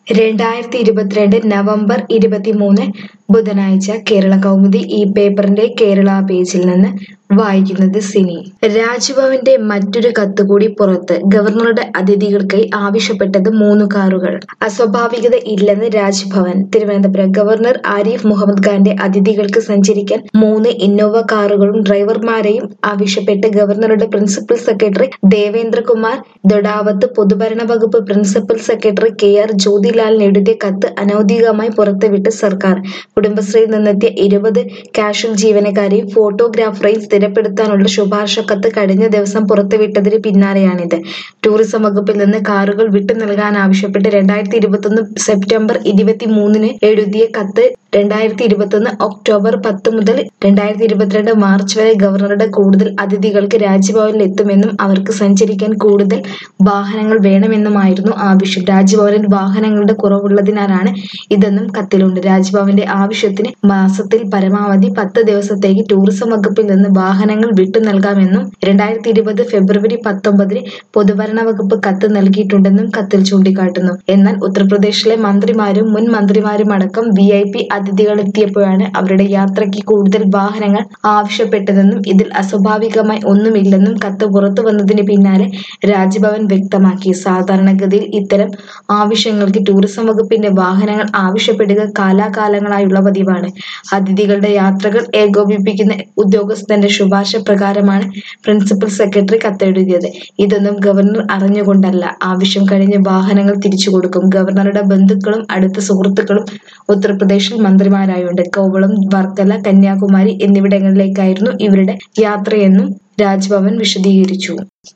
രണ്ടായിരത്തി ഇരുപത്തിരണ്ട് നവംബർ ഇരുപത്തിമൂന്ന് ബുധനാഴ്ച കേരള കൗമുദി ഈ പേപ്പറിന്റെ കേരള പേജിൽ നിന്ന് വായിക്കുന്നത് സിനി രാജ്ഭവന്റെ മറ്റൊരു കത്തുകൂടി പുറത്ത് ഗവർണറുടെ അതിഥികൾക്കായി ആവശ്യപ്പെട്ടത് മൂന്ന് കാറുകൾ അസ്വാഭാവികത ഇല്ലെന്ന് രാജ്ഭവൻ തിരുവനന്തപുരം ഗവർണർ ആരിഫ് മുഹമ്മദ് ഖാന്റെ അതിഥികൾക്ക് സഞ്ചരിക്കാൻ മൂന്ന് ഇന്നോവ കാറുകളും ഡ്രൈവർമാരെയും ആവശ്യപ്പെട്ട് ഗവർണറുടെ പ്രിൻസിപ്പൽ സെക്രട്ടറി ദേവേന്ദ്രകുമാർ ദൊഡാവത്ത് പൊതുഭരണ വകുപ്പ് പ്രിൻസിപ്പൽ സെക്രട്ടറി കെ ആർ ജ്യോതിലാലിന് എഴുതിയ കത്ത് അനൌദ്യോഗികമായി പുറത്തുവിട്ട് സർക്കാർ കുടുംബശ്രീയിൽ നിന്നെത്തിയ ഇരുപത് കാഷ്വൽ ജീവനക്കാരെയും ഫോട്ടോഗ്രാഫറെയും സ്ഥിരപ്പെടുത്താനുള്ള ശുപാർശ കത്ത് കഴിഞ്ഞ ദിവസം പുറത്തുവിട്ടതിന് പിന്നാലെയാണിത് ടൂറിസം വകുപ്പിൽ നിന്ന് കാറുകൾ വിട്ടു നൽകാനാവശ്യപ്പെട്ട് രണ്ടായിരത്തി ഇരുപത്തൊന്ന് സെപ്റ്റംബർ ഇരുപത്തിമൂന്നിന് എഴുതിയ കത്ത് രണ്ടായിരത്തി ഇരുപത്തൊന്ന് ഒക്ടോബർ പത്ത് മുതൽ രണ്ടായിരത്തി ഇരുപത്തിരണ്ട് മാർച്ച് വരെ ഗവർണറുടെ കൂടുതൽ അതിഥികൾക്ക് രാജ്ഭവനിൽ എത്തുമെന്നും അവർക്ക് സഞ്ചരിക്കാൻ കൂടുതൽ വാഹനങ്ങൾ വേണമെന്നുമായിരുന്നു ആവശ്യം രാജ്ഭവനിൽ വാഹനങ്ങളുടെ കുറവുള്ളതിനാലാണ് ഇതെന്നും കത്തിലുണ്ട് രാജ്ഭവന്റെ ആവശ്യത്തിന് മാസത്തിൽ പരമാവധി പത്ത് ദിവസത്തേക്ക് ടൂറിസം വകുപ്പിൽ നിന്ന് വാഹനങ്ങൾ വിട്ടു നൽകാമെന്നും രണ്ടായിരത്തി ഇരുപത് ഫെബ്രുവരി പത്തൊമ്പതിന് പൊതുഭരണ വകുപ്പ് കത്ത് നൽകിയിട്ടുണ്ടെന്നും കത്തിൽ ചൂണ്ടിക്കാട്ടുന്നു എന്നാൽ ഉത്തർപ്രദേശിലെ മന്ത്രിമാരും മുൻ മന്ത്രിമാരും അടക്കം വി ഐ പി അതിഥികൾ എത്തിയപ്പോഴാണ് അവരുടെ യാത്രയ്ക്ക് കൂടുതൽ വാഹനങ്ങൾ ആവശ്യപ്പെട്ടതെന്നും ഇതിൽ അസ്വാഭാവികമായി ഒന്നുമില്ലെന്നും കത്ത് പുറത്തു വന്നതിന് പിന്നാലെ രാജ്ഭവൻ വ്യക്തമാക്കി സാധാരണഗതിയിൽ ഇത്തരം ആവശ്യങ്ങൾക്ക് ടൂറിസം വകുപ്പിന്റെ വാഹനങ്ങൾ ആവശ്യപ്പെടുക കാലാകാലങ്ങളായുള്ള പതിവാണ് അതിഥികളുടെ യാത്രകൾ ഏകോപിപ്പിക്കുന്ന ഉദ്യോഗസ്ഥന്റെ ശുപാർശ പ്രകാരമാണ് പ്രിൻസിപ്പൽ സെക്രട്ടറി കത്തെഴുതിയത് ഇതൊന്നും ഗവർണർ അറിഞ്ഞുകൊണ്ടല്ല ആവശ്യം കഴിഞ്ഞ് വാഹനങ്ങൾ തിരിച്ചു കൊടുക്കും ഗവർണറുടെ ബന്ധുക്കളും അടുത്ത സുഹൃത്തുക്കളും ഉത്തർപ്രദേശിൽ മന്ത്രിമാരായുണ്ട് കോവളം വർക്കല കന്യാകുമാരി എന്നിവിടങ്ങളിലേക്കായിരുന്നു ഇവരുടെ യാത്രയെന്നും രാജ്ഭവൻ വിശദീകരിച്ചു